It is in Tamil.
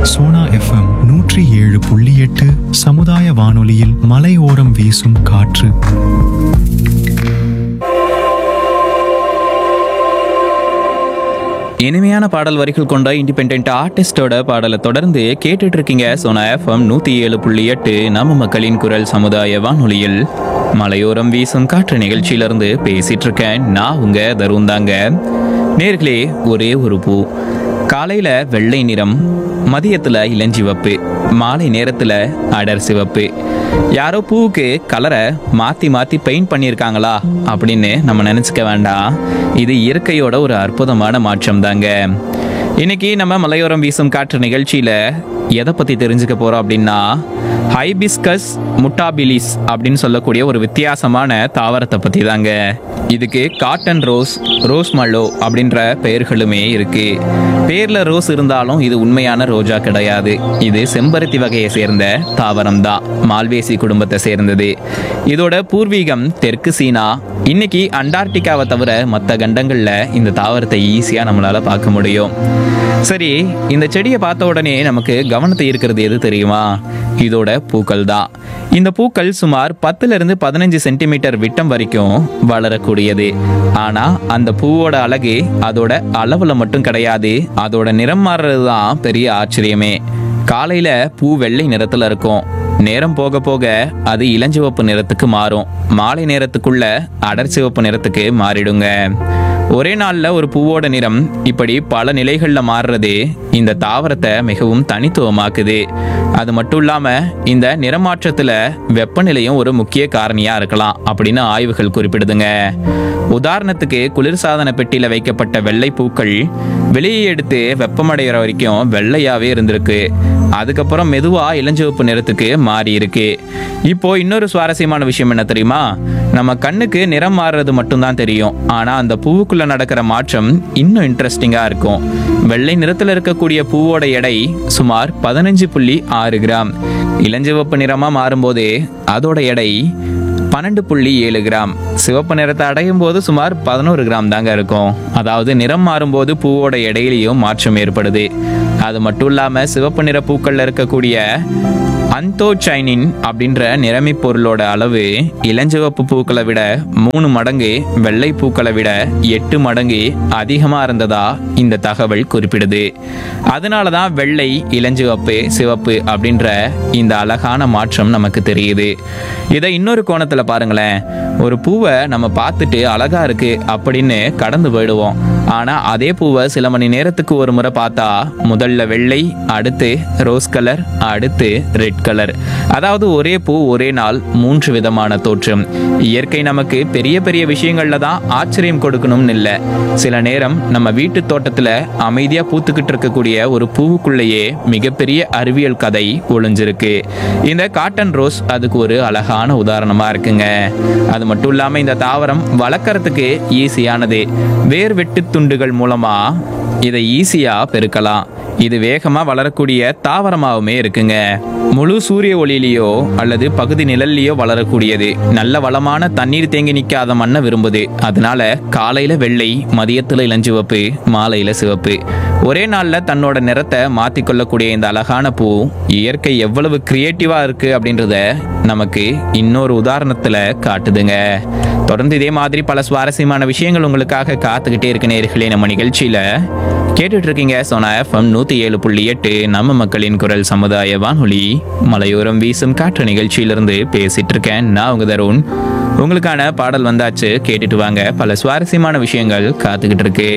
சோனா எஃப்எம் நூற்றி ஏழு புள்ளி எட்டு சமுதாய வானொலியில் மலையோரம் வீசும் காற்று இனிமையான பாடல் வரிகள் கொண்ட இண்டிபெண்ட் ஆர்டிஸ்டோட பாடலை தொடர்ந்து கேட்டுட்டு இருக்கீங்க சோனா எஃப்எம் நூத்தி ஏழு புள்ளி எட்டு நம்ம மக்களின் குரல் சமுதாய வானொலியில் மலையோரம் வீசும் காற்று நிகழ்ச்சியிலிருந்து பேசிட்டு இருக்கேன் நான் உங்க தருண் தாங்க நேர்களே ஒரே ஒரு பூ காலையில வெள்ளை நிறம் மதியத்துல இளஞ்சிவப்பு மாலை நேரத்துல அடர் சிவப்பு யாரோ பூவுக்கு கலரை மாத்தி மாத்தி பெயிண்ட் பண்ணியிருக்காங்களா அப்படின்னு நம்ம நினைச்சுக்க வேண்டாம் இது இயற்கையோட ஒரு அற்புதமான மாற்றம் தாங்க இன்னைக்கு நம்ம மலையோரம் வீசும் காற்று நிகழ்ச்சியில எதை பத்தி தெரிஞ்சுக்க போறோம் அப்படின்னா ஹைபிஸ்கஸ் முட்டாபிலிஸ் அப்படின்னு சொல்லக்கூடிய ஒரு வித்தியாசமான தாவரத்தை பத்தி தாங்க இதுக்கு காட்டன் ரோஸ் ரோஸ் மல்லோ அப்படின்ற பெயர்களுமே இருக்கு பேர்ல ரோஸ் இருந்தாலும் இது உண்மையான ரோஜா கிடையாது இது செம்பருத்தி வகையை சேர்ந்த தாவரம் தான் மால்வேசி குடும்பத்தை சேர்ந்தது இதோட பூர்வீகம் தெற்கு சீனா இன்னைக்கு அண்டார்டிகாவை தவிர மற்ற கண்டங்கள்ல இந்த தாவரத்தை ஈஸியா நம்மளால பார்க்க முடியும் சரி இந்த செடியை பார்த்த உடனே நமக்கு கவனத்தை ஈர்க்கிறது எது தெரியுமா இதோட பூக்கள் தான் இந்த பூக்கள் சுமார் பத்துல இருந்து பதினஞ்சு சென்டிமீட்டர் விட்டம் வரைக்கும் வளரக்கூடியது ஆனா அந்த பூவோட அழகு அதோட அளவுல மட்டும் கிடையாது அதோட நிறம் மாறுறது தான் பெரிய ஆச்சரியமே காலையில பூ வெள்ளை நிறத்துல இருக்கும் நேரம் போக போக அது இளஞ்சிவப்பு நிறத்துக்கு மாறும் மாலை நேரத்துக்குள்ள அடர் சிவப்பு நிறத்துக்கு மாறிடுங்க ஒரே நாள்ல ஒரு பூவோட நிறம் இப்படி பல நிலைகள்ல மாறுறது இந்த தாவரத்தை மிகவும் தனித்துவமாக்குது அது மட்டும் இல்லாம இந்த நிறமாற்றத்துல வெப்பநிலையும் ஒரு முக்கிய காரணியா இருக்கலாம் அப்படின்னு ஆய்வுகள் குறிப்பிடுதுங்க உதாரணத்துக்கு குளிர்சாதன பெட்டியில வைக்கப்பட்ட வெள்ளை பூக்கள் வெளியே எடுத்து வெப்பமடைகிற வரைக்கும் வெள்ளையாவே இருந்திருக்கு அதுக்கப்புறம் மெதுவா இளஞ்சிவப்பு நிறத்துக்கு மாறி இருக்கு இப்போ இன்னொரு சுவாரஸ்யமான விஷயம் என்ன தெரியுமா நம்ம கண்ணுக்கு நிறம் மாறுறது மட்டும்தான் தெரியும் ஆனா அந்த பூவுக்குள்ள நடக்கிற மாற்றம் இன்னும் இன்ட்ரெஸ்டிங்கா இருக்கும் வெள்ளை நிறத்துல இருக்கக்கூடிய பூவோட எடை சுமார் பதினஞ்சு புள்ளி ஆறு கிராம் இளஞ்சிவப்பு நிறமா மாறும்போதே அதோட எடை பன்னெண்டு புள்ளி ஏழு கிராம் சிவப்பு நிறத்தை அடையும் போது சுமார் பதினோரு கிராம் தாங்க இருக்கும் அதாவது நிறம் மாறும்போது பூவோட எடையிலையும் மாற்றம் ஏற்படுது அது மட்டும் இல்லாம சிவப்பு நிற பூக்கள்ல இருக்கக்கூடிய அந்தோச்சைனின் அப்படின்ற நிறமி பொருளோட அளவு இளஞ்சிவப்பு பூக்களை விட மூணு மடங்கு வெள்ளை பூக்களை விட எட்டு மடங்கு அதிகமா இருந்ததா இந்த தகவல் குறிப்பிடுது அதனால தான் வெள்ளை இளஞ்சிவப்பு சிவப்பு அப்படின்ற இந்த அழகான மாற்றம் நமக்கு தெரியுது இதை இன்னொரு கோணத்துல பாருங்களேன் ஒரு பூவை நம்ம பார்த்துட்டு அழகா இருக்கு அப்படின்னு கடந்து போயிடுவோம் ஆனா அதே பூவை சில மணி நேரத்துக்கு ஒரு முறை பார்த்தா முதல்ல வெள்ளை அடுத்து ரோஸ் கலர் அடுத்து ரெட் கலர் அதாவது ஒரே பூ ஒரே நாள் மூன்று விதமான தோற்றம் இயற்கை நமக்கு பெரிய பெரிய விஷயங்கள்ல தான் ஆச்சரியம் கொடுக்கணும்னு இல்லை சில நேரம் நம்ம வீட்டு தோட்டத்துல அமைதியா பூத்துக்கிட்டு இருக்கக்கூடிய ஒரு பூவுக்குள்ளேயே மிகப்பெரிய அறிவியல் கதை ஒளிஞ்சிருக்கு இந்த காட்டன் ரோஸ் அதுக்கு ஒரு அழகான உதாரணமா இருக்குங்க அது மட்டும் இல்லாம இந்த தாவரம் வளர்க்கறதுக்கு ஈஸியானது வேர் வெட்டு துண்டுகள் மூலமா இதை ஈஸியா பெருக்கலாம் இது வேகமா வளரக்கூடிய தாவரமாகவுமே இருக்குங்க முழு சூரிய ஒளியிலேயோ அல்லது பகுதி நிழல்லையோ வளரக்கூடியது நல்ல வளமான தண்ணீர் தேங்கி நிற்காத மண்ணை விரும்புது அதனால காலையில வெள்ளை மதியத்துல இளஞ்சிவப்பு மாலையில சிவப்பு ஒரே நாள்ல தன்னோட நிறத்தை மாத்திக்கொள்ளக்கூடிய இந்த அழகான பூ இயற்கை எவ்வளவு கிரியேட்டிவா இருக்கு அப்படின்றத நமக்கு இன்னொரு உதாரணத்துல காட்டுதுங்க தொடர்ந்து இதே மாதிரி பல சுவாரஸ்யமான விஷயங்கள் உங்களுக்காக காத்துக்கிட்டே இருக்கு நேர்களே நம்ம நிகழ்ச்சியில கேட்டுட்டு இருக்கீங்க சோனா எஃப்எம் நூத்தி ஏழு புள்ளி எட்டு நம்ம மக்களின் குரல் சமுதாய வானொலி மலையோரம் வீசும் காற்று நிகழ்ச்சியிலிருந்து பேசிட்டு இருக்கேன் நான் உங்க தருண் உங்களுக்கான பாடல் வந்தாச்சு கேட்டுட்டு வாங்க பல சுவாரஸ்யமான விஷயங்கள் காத்துக்கிட்டு இருக்கு